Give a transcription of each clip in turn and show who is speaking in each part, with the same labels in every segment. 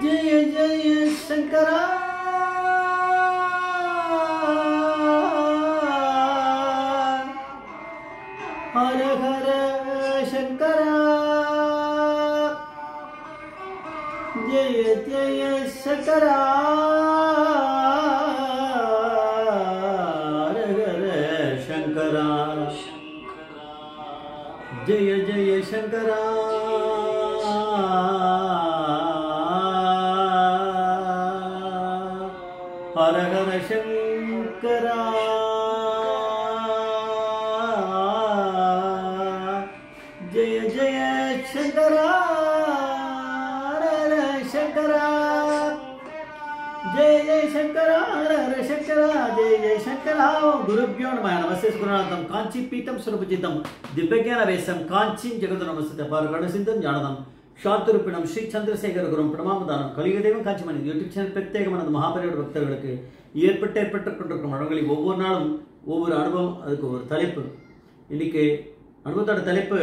Speaker 1: ஜெய ஜெய சங்கரா ஹர ஹர சங்கரா ஜெய ஜெய சங்கரா ஹர ஹர சங்கரா ஜெய ஜெய சங்கரா ஹர ஹர சங்கரா ஜெய ஜெய சங்கரா ஹர ஹர சங்கரா ஜெய ஜெய சங்கரா ஹர ஹர சங்கரா ஜெய ஜெய சங்கரா குருபியோ நம நமஸ்தே குருநாதம் காஞ்சி பீட்டம் சுரபஜிதம் திவ்யஜான வேசம் காஞ்சி ஜெகத நமஸ்தே பாரகட சிந்தம் ஞானதம் ஷாத்துருப்பினம் ஸ்ரீ சந்திரசேகர குரும் பிரமாமதானம் கலியுகதேவம் காஞ்சிமணி யூடியூப் சேனல் பிரத்யேகமானது மகாபரியோட பக்தர்களுக்கு ஏற்பட்டு ஏற்பட்டுக் கொண்டிருக்கும் வளங்களில் ஒவ்வொரு நாளும் ஒவ்வொரு அனுபவம் அதுக்கு ஒரு தலைப்பு இன்னைக்கு அனுபவத்தோட தலைப்பு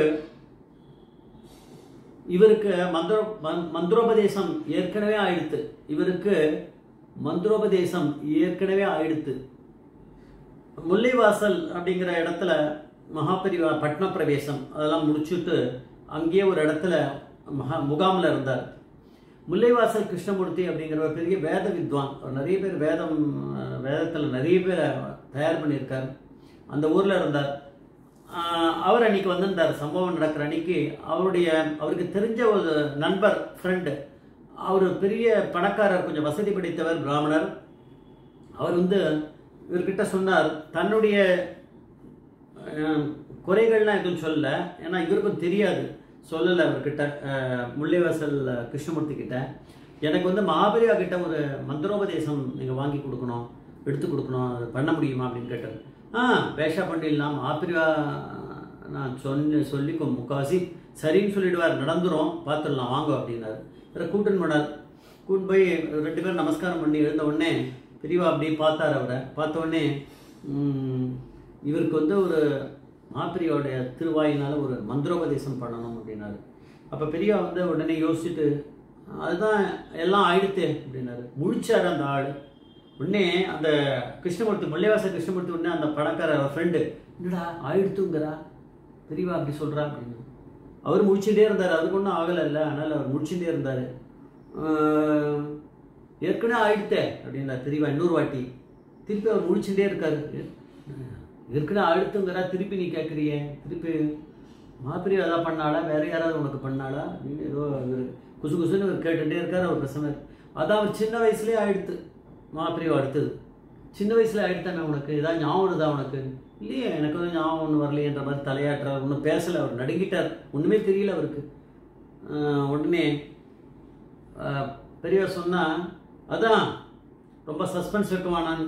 Speaker 1: இவருக்கு மந்திர மந்- மந்திரோபதேசம் ஏற்கனவே ஆயிடுத்து இவருக்கு மந்திரோபதேசம் ஏற்கனவே ஆயிடுத்து முல்லைவாசல் அப்படிங்கிற இடத்துல மகாபரிவா பட்ன பிரவேசம் அதெல்லாம் முடிச்சுட்டு அங்கேயே ஒரு இடத்துல மகா முகாமில் இருந்தார் முல்லைவாசல் கிருஷ்ணமூர்த்தி அப்படிங்கிற ஒரு பெரிய வேத வித்வான் அவர் நிறைய பேர் வேதம் அஹ், வேதத்தில் நிறைய பேரை தயார் பண்ணியிருக்கார் அந்த ஊரில் இருந்தார் ஆஹ், அவர் அன்னைக்கு வந்திருந்தார் சம்பவம் நடக்கிற அன்னைக்கு அவருடைய அவருக்கு தெரிஞ்ச ஒரு நண்பர் ஃப்ரெண்டு அவர் பெரிய பணக்காரர் கொஞ்சம் வசதி படைத்தவர் பிராமணர் அவர் வந்து இவர்கிட்ட சொன்னார் தன்னுடைய அஹ், குறைகள்லாம் எதுவும் சொல்லல ஏன்னா இவருக்கும் தெரியாது சொல்லலை அவர்கிட்ட அஹ், முல்லைவாசல் கிருஷ்ணமூர்த்தி கிட்ட எனக்கு வந்து மகாபலியா கிட்ட ஒரு மந்திரோபதேசம் நீங்கள் வாங்கி கொடுக்கணும் எடுத்து கொடுக்கணும் அது பண்ண முடியுமா அப்படின்னு கேட்டார் ஆ பேஷா பண்ணிடலாம் மகாபிரிவா நான் சொன்ன சொல்லி கொ- முக்காவாசி சரின்னு சொல்லிடுவார் நடந்துரும் பார்த்துடலாம் வாங்க அப்படின்னாரு வேற கூட்டுன்னு போனார் கூட்டு போய் ரெண்டு பேரும் நமஸ்காரம் பண்ணி எழுந்த உடனே பெரியவா அப்படியே பார்த்தார் அவரை பார்த்த உடனே ம், இவருக்கு வந்து ஒரு மாப்பிரியோடைய திருவாயினால ஒரு மந்திரோபதேசம் பண்ணணும் அப்படின்னாரு அப்போ பெரியவா வந்து உடனே யோசிச்சுட்டு அதுதான் எல்லாம் ஆயிடுத்தே அப்படின்னாரு முழிச்சார் அந்த ஆள் உடனே அந்த கிருஷ்ணமூர்த்தி முல்லைவாச கிருஷ்ணமூர்த்தி உடனே அந்த பணக்கார ஃப்ரெண்டு என்னடா ஆயிடுத்துங்கிறா பெரியவா அப்படி சொல்றா அப்படின்னு அவர் முடிச்சுட்டே இருந்தார் அதுக்கு ஒன்றும் ஆகலைல்ல அதனால் அவர் முடிச்சுட்டே இருந்தார் ஏற்கனவே ஆயிடுத்தே அப்படின்னார் தெரியவா இன்னொரு வாட்டி திருப்பி அவர் முடிச்சுட்டே இருக்காரு ஏற்கனவே ஆயிடுத்துங்கிறா திருப்பி நீ கேட்குறியே திருப்பி மாப்பிரி அதான் பண்ணாளா வேற யாராவது உனக்கு பண்ணாளா அப்படின்னு ஏதோ இவர் குசு குசுன்னு இவர் கேட்டுட்டே இருக்காரு அவர் பிரசனர் அதான் அவர் சின்ன வயசுலயே ஆயிடுத்து மாப்பிரியோ அடுத்தது சின்ன வயசுல ஆயிடுத்தானே உனக்கு ஏதாவது ஞாபகம் வருதா உனக்கு இல்லையே எனக்கு வந்து ஞாபகம் ஒன்று வரலையேன்ற மாதிரி தலையாட்டுறார் ஒன்றும் பேசலை அவர் நடுங்கிட்டார் ஒன்றுமே தெரியல அவருக்கு ஆஹ் உடனே ஆஹ் பெரியவர் சொன்னா அதான் ரொம்ப சஸ்பென்ஸ் வைக்குவானான்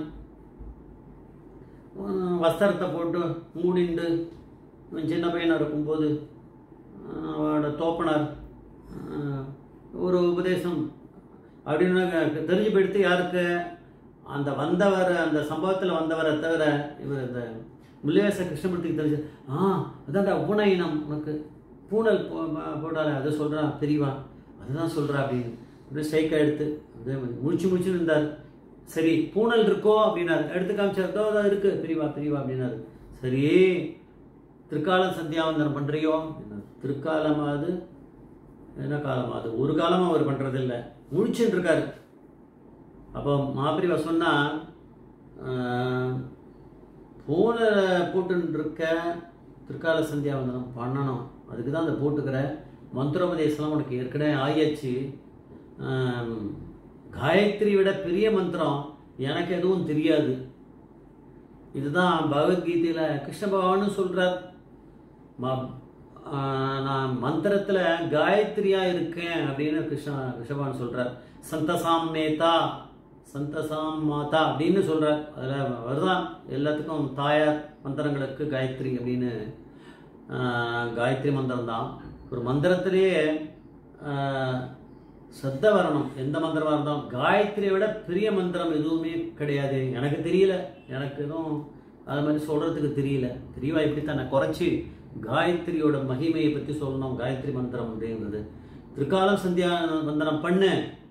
Speaker 1: உம், வஸ்திரத்தை போட்டு மூடிண்டு இவன் சின்ன பையனாக இருக்கும்போது ஆஹ், அவனோட தோப்பனார் ஆஹ், ஒரு உபதேசம் அப்படின்னு தெரிஞ்சு போயிடுத்து யாருக்கு அந்த வந்தவர் அந்த சம்பவத்தில் வந்தவரை தவிர இவர் இந்த முல்லைவாச கிருஷ்ணமூர்த்திக்கு தெரிஞ்சு ஆ அதான்டா ஊனயினம் உனக்கு பூனல் போ போட்டாலே அதை சொல்கிறா பெரியவா அதுதான் சொல்கிறா அப்படின்னு அப்படியே ஸ்ட்ரைக்காக எடுத்து அப்படியே முடிச்சு முடிச்சு இருந்தார் சரி பூனல் இருக்கோ அப்படின்னாரு எடுத்து காமிச்சார் "இதோ அதான் இருக்கு பெரியவா பெரியவா அப்படின்னாரு சரி திருக்காலம் சந்தியாவந்தனம் பண்றியோ அப்படின்னாரு. திருக்காலமாவது என்ன காலமாவது ஒரு காலமும் அவர் பண்றதில்ல முழிச்சுட்டு இருக்காரு அப்போ மாபிரிவா சொன்னா ஆஹ், போன போட்டுன்னு இருக்க திருக்கால சந்தியாவந்தனம் பண்ணணும் அதுக்கு தான் அதை போட்டுக்கிற மந்திரோபதேசம்லாம் உனக்கு ஏற்கனவே ஆயாச்சு ஆம், காயத்ரி விட பெரிய மந்திரம் எனக்கு எதுவும் தெரியாது இதுதான் பகவத்கீதையில கிருஷ்ண பகவானும் சொல்றார் ம- ஆஹ் நான் மந்திரத்துல காயத்ரியா இருக்கேன் அப்படின்னு கிருஷ்ண கிருஷ்ண பகவான் சொல்றார் சந்தசாம் மேதா சந்தசாம் மாதா அப்படின்னு சொல்றார் அதுல வருதான் எல்லாத்துக்கும் தாயார் மந்திரங்களுக்கு காயத்ரி அப்படின்னு ஆஹ் காயத்ரி மந்திரம் தான் ஒரு மந்திரத்திலேயே ஆஹ் சத்த வரணும் எந்த மந்திரமாக இருந்தாலும் காயத்ரியை விட பெரிய மந்திரம் எதுவுமே கிடையாது எனக்கு தெரியல எனக்கு எதுவும் அது மாதிரி சொல்கிறதுக்கு தெரியல தெரியவா இப்படித்தான் நான் குறைச்சி காயத்ரியோட மகிமையை பற்றி சொல்லணும் காயத்ரி மந்திரம் அப்படிங்கிறது திருக்காலம் சந்தியா மந்திரம் பண்ணு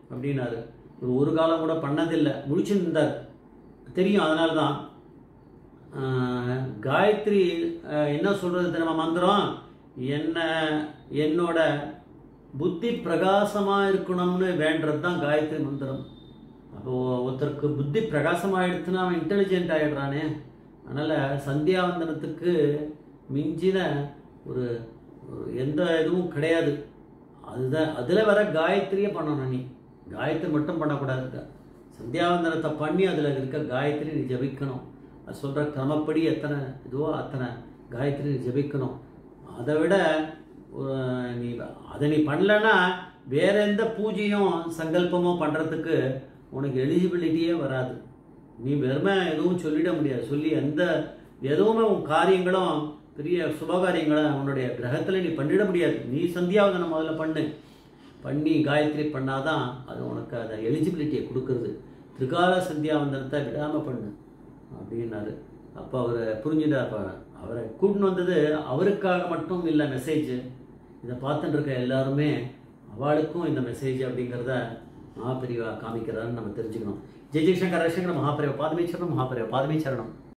Speaker 1: அப்படின்னாரு இவர் ஒரு காலம் கூட பண்ணதில்லை முடிச்சிருந்தார் தெரியும் அதனால தான் ஆஹ், காயத்ரி ஆஹ், என்ன சொல்றது தெரியுமா மந்திரம் என்ன என்னோட புத்தி பிரகாசமா இருக்கணும்னு வேண்டது தான் காயத்ரி மந்திரம் அப்போ ஒருத்தருக்கு புத்தி பிரகாசமாயிடுச்சுன்னா அவன் இன்டெலிஜென்ட் ஆயிடுறானே அதனால சந்தியாவந்தனத்துக்கு மிஞ்சின ஒரு ஒரு எந்த இதுவும் கிடையாது அதுதான் அதில் வர காயத்ரியை பண்ணணும் நீ காயத்ரி மட்டும் பண்ணக்கூடாது சந்தியாவந்தனத்தை பண்ணி அதில் இருக்க காயத்ரி நீ ஜபிக்கணும் அது சொல்கிற கிரமப்படி எத்தனை இதுவோ அத்தனை காயத்ரி நீ ஜபிக்கணும் அதை விட ஒரு நீ அதை நீ பண்ணலன்னா வேற எந்த பூஜையும் சங்கல்பமோ பண்ணுறதுக்கு உனக்கு எலிஜிபிலிட்டியே வராது நீ வெறுமை எதுவும் சொல்லிட முடியாது சொல்லி எந்த எதுவுமே உன் காரியங்களும் பெரிய சுபகாரியங்களை உன்னுடைய கிரகத்தில் நீ பண்ணிட முடியாது நீ சந்தியாவதனம் முதல்ல பண்ணு பண்ணி காயத்ரி பண்ணாதான் அது உனக்கு அதை எலிஜிபிலிட்டியை கொடுக்கறது திரிகால சந்தியாவந்தனத்தை விடாமல் பண்ணு அப்படின்னாரு அப்போ அவர் புரிஞ்சுட்டார் அப்ப அவரை கூட்டின்னு வந்தது அவருக்காக மட்டும் இல்லை மெசேஜ் இதை பார்த்துட்டு இருக்க எல்லாருமே அவளுக்கும் இந்த மெசேஜ் அப்படிங்கிறத மகாபிரிவா காமிக்கிறாருன்னு நம்ம தெரிஞ்சுக்கணும் ஜெய் ஜெய்சங்கர் ரவிசங்கர் மகாபிரிவா பாதமே சரணம் மகாபிரிவா பாதமே சரணம்